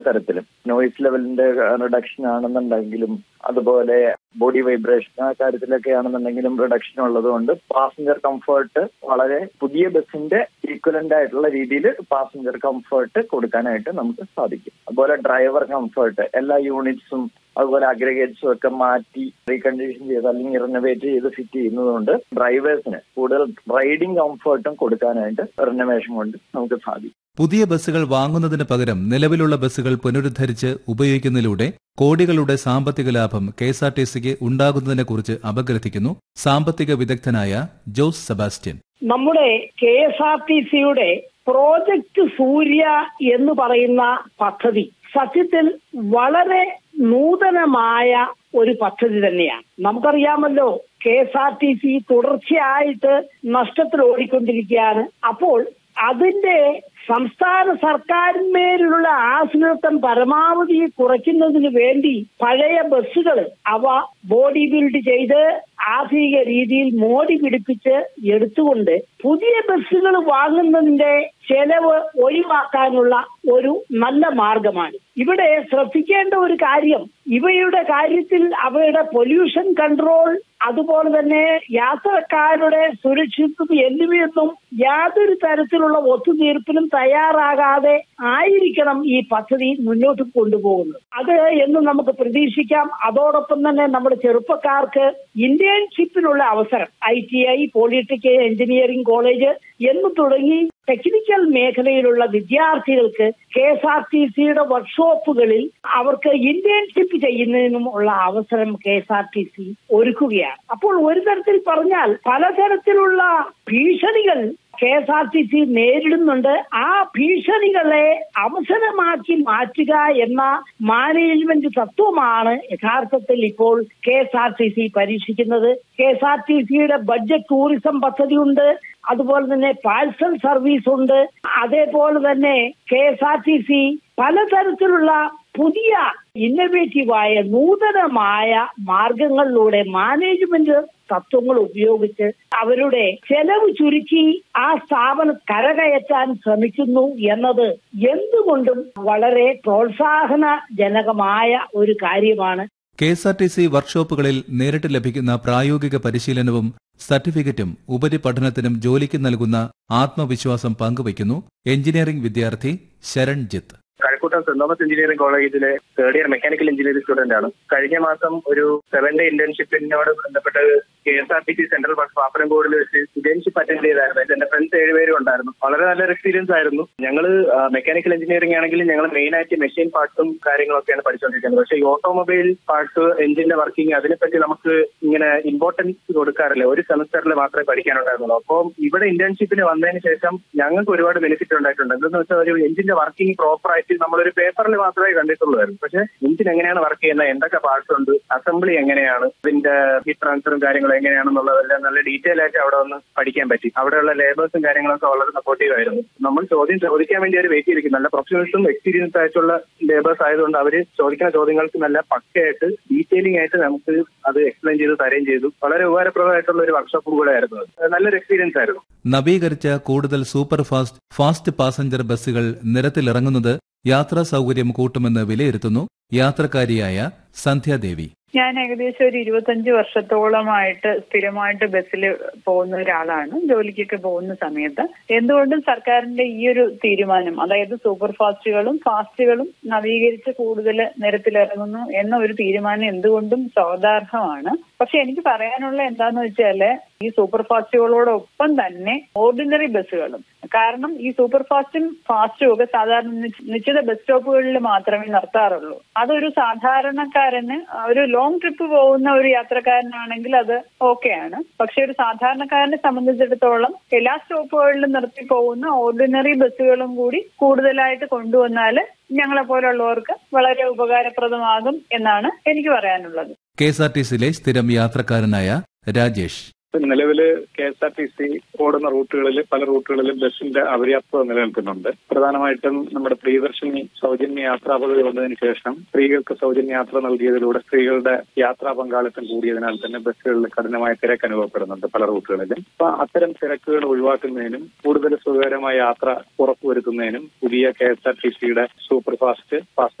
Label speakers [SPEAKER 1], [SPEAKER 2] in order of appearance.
[SPEAKER 1] തരത്തിലും noise ലെവലിന്റെ reduction ആണെന്നുണ്ടെങ്കിലും അതുപോലെ ബോഡി വൈബ്രേഷൻ ആ കാര്യത്തിലൊക്കെ ആണെന്നുണ്ടെങ്കിലും റിഡക്ഷൻ ഉള്ളതുകൊണ്ട് പാസഞ്ചർ കംഫർട്ട് വളരെ പുതിയ ബസ്സിന്റെ ഈക്വലന്റ് ആയിട്ടുള്ള രീതിയിൽ പാസഞ്ചർ കംഫർട്ട് കൊടുക്കാനായിട്ട് നമുക്ക് സാധിക്കും അതുപോലെ ഡ്രൈവർ കംഫർട്ട് എല്ലാ യൂണിറ്റ്സും അതുപോലെ അഗ്രഗേറ്റ്സും ഒക്കെ മാറ്റി റീകണ്ടീഷൻ ചെയ്ത് അല്ലെങ്കിൽ റിനോവേറ്റ് ചെയ്ത് ഫിറ്റ് ചെയ്യുന്നതുകൊണ്ട് ഡ്രൈവേഴ്സിന് കൂടുതൽ റൈഡിംഗ് കംഫർട്ടും കൊടുക്കാനായിട്ട് റിനോവേഷൻ കൊണ്ട് നമുക്ക് സാധിക്കും
[SPEAKER 2] പുതിയ ബസ്സുകൾ വാങ്ങുന്നതിന് പകരം നിലവിലുള്ള ബസ്സുകൾ പുനരുദ്ധരിച്ച് ഉപയോഗിക്കുന്നതിലൂടെ കോടികളുടെ സാമ്പത്തിക ലാഭം കെ എസ് ആർ ടി സിക്ക് ഉണ്ടാകുന്നതിനെക്കുറിച്ച് അപഗ്രഥിക്കുന്നു സാമ്പത്തിക വിദഗ്ധനായ ജോസ് സെബാസ്റ്റ്യൻ
[SPEAKER 3] നമ്മുടെ കെ എസ് ആർ ടി സിയുടെ പ്രോജക്ട് സൂര്യ എന്ന് പറയുന്ന പദ്ധതി സത്യത്തിൽ വളരെ നൂതനമായ ഒരു പദ്ധതി തന്നെയാണ് നമുക്കറിയാമല്ലോ K S R T C തുടർച്ചയായിട്ട് നഷ്ടത്തിൽ ഓടിക്കൊണ്ടിരിക്കുകയാണ് അപ്പോൾ അതിന്റെ സംസ്ഥാന സർക്കാരിന്മേലുള്ള ആശ്രിതത്വം പരമാവധി കുറയ്ക്കുന്നതിന് വേണ്ടി പഴയ ബസ്സുകൾ അവ ബോഡി ബിൽഡ് ചെയ്ത് ആധുനിക രീതിയിൽ മോടി പിടിപ്പിച്ച് എടുത്തുകൊണ്ട് പുതിയ ബസ്സുകൾ വാങ്ങുന്നതിന്റെ ചെലവ് ഒഴിവാക്കാനുള്ള ഒരു നല്ല മാർഗമാണ് ഇവിടെ ശ്രദ്ധിക്കേണ്ട ഒരു കാര്യം ഇവയുടെ കാര്യത്തിൽ അവയുടെ പൊല്യൂഷൻ കൺട്രോൾ അതുപോലെ തന്നെ യാത്രക്കാരുടെ സുരക്ഷിതത്വം എന്നിവയൊന്നും യാതൊരു തരത്തിലുള്ള ഒത്തുതീർപ്പിനും തയ്യാറാകാതെ ആയിരിക്കണം ഈ പദ്ധതി മുന്നോട്ട് കൊണ്ടുപോകുന്നത് അത് എന്ന് നമുക്ക് പ്രതീക്ഷിക്കാം അതോടൊപ്പം തന്നെ നമ്മുടെ ചെറുപ്പക്കാർക്ക് ഇന്റേൺഷിപ്പിനുള്ള അവസരം I T I polytechnic engineering college എന്ന് തുടങ്ങി ടെക്നിക്കൽ മേഖലയിലുള്ള വിദ്യാർത്ഥികൾക്ക് കെ എസ് ആർ ടി സിയുടെ വർക്ക്ഷോപ്പുകളിൽ അവർക്ക് ഇന്റേൺഷിപ്പ് ചെയ്യുന്നതിനുമുള്ള അവസരം K S R T C ഒരുക്കുകയാണ് അപ്പോൾ ഒരു തരത്തിൽ പറഞ്ഞാൽ പലതരത്തിലുള്ള ഭീഷണികൾ K S R T C നേരിടുന്നുണ്ട് ആ ഭീഷണികളെ അവസരമാക്കി മാറ്റുക എന്ന മാനേജ്മെന്റ് തത്വമാണ് യഥാർത്ഥത്തിൽ ഇപ്പോൾ K S R T C പരീക്ഷിക്കുന്നത് കെ എസ് ആർ ടി സിയുടെ ബഡ്ജറ്റ് ടൂറിസം പദ്ധതിയുണ്ട് അതുപോലെ തന്നെ പാഴ്സൽ സർവീസ് ഉണ്ട് അതേപോലെ തന്നെ K S R T C പലതരത്തിലുള്ള പുതിയ ഇന്നവേറ്റീവായ നൂതനമായ മാർഗങ്ങളിലൂടെ മാനേജ്മെന്റ് തത്വങ്ങൾ ഉപയോഗിച്ച് അവരുടെ ചെലവ് ചുരുക്കി ആ സ്ഥാപനം കരകയറ്റാൻ ശ്രമിക്കുന്നു എന്നത് എന്തുകൊണ്ടും വളരെ പ്രോത്സാഹനജനകമായ ഒരു കാര്യമാണ്
[SPEAKER 2] K S R T C വർക്ക്ഷോപ്പുകളിൽ നേരിട്ട് ലഭിക്കുന്ന പ്രായോഗിക പരിശീലനവും സർട്ടിഫിക്കറ്റും ഉപരിപഠനത്തിനും ജോലിക്ക് നൽകുന്ന ആത്മവിശ്വാസം പങ്കുവയ്ക്കുന്നു എഞ്ചിനീയറിംഗ് വിദ്യാർത്ഥി Sharanjith
[SPEAKER 4] Kazhakkoottam saint Thomas engineering കോളേജിലെ third year mechanical engineering student ആണ് കഴിഞ്ഞ മാസം ഒരു സെവൻ ഡേ ഇന്റേൺഷിപ്പിനോട് ബന്ധപ്പെട്ട് K S R T C central bus പാപ്പനംകോടിൽ വെച്ച് ഇന്റേൺഷിപ്പ് അറ്റൻഡ് ചെയ്തായിരുന്നു അതിൽ എന്റെ ഫ്രണ്ട്സ് ഏഴുപേരും ഉണ്ടായിരുന്നു വളരെ നല്ലൊരു എക്സ്പീരിയൻസ് ആയിരുന്നു ഞങ്ങൾ മെക്കാനിക്കൽ എഞ്ചിനീയറിംഗ് ആണെങ്കിലും ഞങ്ങൾ മെയിൻ ആയിട്ട് മെഷീൻ പാർട്സും കാര്യങ്ങളൊക്കെയാണ് പഠിച്ചുകൊണ്ടിരിക്കുന്നത് പക്ഷേ ഈ ഓട്ടോമൊബൈൽ പാർട്സ് എഞ്ചിന്റെ വർക്കിംഗ് അതിനെപ്പറ്റി നമുക്ക് ഇങ്ങനെ ഇമ്പോർട്ടൻസ് കൊടുക്കാറില്ല ഒരു സെമസ്റ്ററിൽ മാത്രമേ പഠിക്കാനുണ്ടായിരുന്നുള്ളൂ അപ്പോൾ ഇവിടെ ഇന്റേൺഷിപ്പിന് വന്നതിന് ശേഷം ഞങ്ങൾക്ക് ഒരുപാട് ബെനിഫിറ്റ് ഉണ്ടായിട്ടുണ്ട് എന്തെന്ന് വെച്ചാൽ ഒരു എഞ്ചിന്റെ വർക്കിംഗ് പ്രോപ്പർ ആയിട്ട് നമ്മളൊരു പേപ്പറിൽ മാത്രമേ കണ്ടിട്ടുള്ളൂ പക്ഷേ എഞ്ചിൻ എങ്ങനെയാണ് വർക്ക് ചെയ്യുന്നത് എന്തൊക്കെ പാർട്സ് ഉണ്ട് അസംബ്ലി എങ്ങനെയാണ് ഇതിന്റെ ഹീറ്റ് ട്രാൻസ്ഫറും കാര്യങ്ങളും എങ്ങനെയാണെന്നുള്ളതെല്ലാം നല്ല ഡീറ്റെയിൽ ആയിട്ട് അവിടെ ഒന്ന് പഠിക്കാൻ പറ്റി അവിടെയുള്ള ലേബേഴ്സും കാര്യങ്ങളൊക്കെ വളരെ സപ്പോർട്ടീവ് ആയിരുന്നു നമ്മൾ ചോദ്യം ചോദിക്കാൻ വേണ്ടി അവർ വെയിറ്റ് ചെയ്തിരിക്കും നല്ല പ്രൊഫഷണൽസും എക്സ്പീരിയൻസ് ആയിട്ടുള്ള ലേബേഴ്സ് ആയതുകൊണ്ട് അവർ ചോദിക്കുന്ന ചോദ്യങ്ങൾക്ക് നല്ല പക്കയായിട്ട് ഡീറ്റെയിലിംഗ് ആയിട്ട് നമുക്ക് അത് എക്സ്പ്ലെയിൻ ചെയ്ത് തരുകയും ചെയ്തു വളരെ ഉപകാരപ്രദമായിട്ടുള്ള ഒരു വർക്ക്ഷോപ്പും കൂടെ ആയിരുന്നു അത് നല്ലൊരു എക്സ്പീരിയൻസ് ആയിരുന്നു
[SPEAKER 2] നവീകരിച്ച കൂടുതൽ സൂപ്പർ ഫാസ്റ്റ് ഫാസ്റ്റ് പാസഞ്ചർ ബസ്സുകൾ നിരത്തിലിറങ്ങുന്നത് യാത്രാ സൗകര്യം കൂട്ടുമെന്ന് വിലയിരുത്തുന്നു യാത്രക്കാരിയായ സന്ധ്യാദേവി
[SPEAKER 5] ഞാൻ ഏകദേശം ഒരു ഇരുപത്തഞ്ച് വർഷത്തോളമായിട്ട് സ്ഥിരമായിട്ട് ബസ്സിൽ പോകുന്ന ഒരാളാണ് ജോലിക്കൊക്കെ പോകുന്ന സമയത്ത് എന്തുകൊണ്ടും സർക്കാരിന്റെ ഈ ഒരു തീരുമാനം അതായത് സൂപ്പർ ഫാസ്റ്റുകളും ഫാസ്റ്റുകളും നവീകരിച്ച് കൂടുതൽ നിരത്തിലിറങ്ങുന്നു എന്ന ഒരു തീരുമാനം എന്തുകൊണ്ടും സ്വാഗതാർഹമാണ് പക്ഷെ എനിക്ക് പറയാനുള്ള എന്താന്ന് വെച്ചാല് ഈ സൂപ്പർ ഫാസ്റ്റുകളോടൊപ്പം തന്നെ ഓർഡിനറി ബസ്സുകളും കാരണം ഈ സൂപ്പർ ഫാസ്റ്റും ഫാസ്റ്റും ഒക്കെ സാധാരണ നിശ്ചിത ബസ് സ്റ്റോപ്പുകളിൽ മാത്രമേ നിർത്താറുള്ളൂ അതൊരു സാധാരണക്കാരന് ഒരു ലോങ് ട്രിപ്പ് പോകുന്ന ഒരു യാത്രക്കാരനാണെങ്കിൽ അത് ഓക്കെയാണ് പക്ഷെ ഒരു സാധാരണക്കാരനെ സംബന്ധിച്ചിടത്തോളം എല്ലാ സ്റ്റോപ്പുകളിലും നിർത്തി പോകുന്ന ഓർഡിനറി ബസ്സുകളും കൂടി കൂടുതലായിട്ട് കൊണ്ടുവന്നാൽ ഞങ്ങളെ പോലുള്ളവർക്ക് വളരെ ഉപകാരപ്രദമാകും എന്നാണ് എനിക്ക് പറയാനുള്ളത്
[SPEAKER 2] കെ എസ് ആർ ടി സിയിലെ സ്ഥിരം യാത്രക്കാരനായ രാജേഷ്
[SPEAKER 6] നിലവില് K S R T C ഓടുന്ന റൂട്ടുകളിൽ പല റൂട്ടുകളിലും ബസിന്റെ അപര്യാപ്തത നിലനിൽക്കുന്നുണ്ട് പ്രധാനമായിട്ടും നമ്മുടെ പ്രിയദർശിനി സൗജന്യ യാത്രാ പദ്ധതി വന്നതിന് ശേഷം സ്ത്രീകൾക്ക് സൗജന്യ യാത്ര നൽകിയതിലൂടെ സ്ത്രീകളുടെ യാത്രാ പങ്കാളിത്തം കൂടിയതിനാൽ തന്നെ ബസ്സുകളിൽ കഠിനമായ തിരക്ക് അനുഭവപ്പെടുന്നുണ്ട് പല റൂട്ടുകളിലും അപ്പൊ അത്തരം തിരക്കുകൾ ഒഴിവാക്കുന്നതിനും കൂടുതൽ സുഖകരമായ യാത്ര ഉറപ്പുവരുത്തുന്നതിനും പുതിയ കെ എസ് ആർ ടി സിയുടെ സൂപ്പർ ഫാസ്റ്റ് ഫാസ്റ്റ്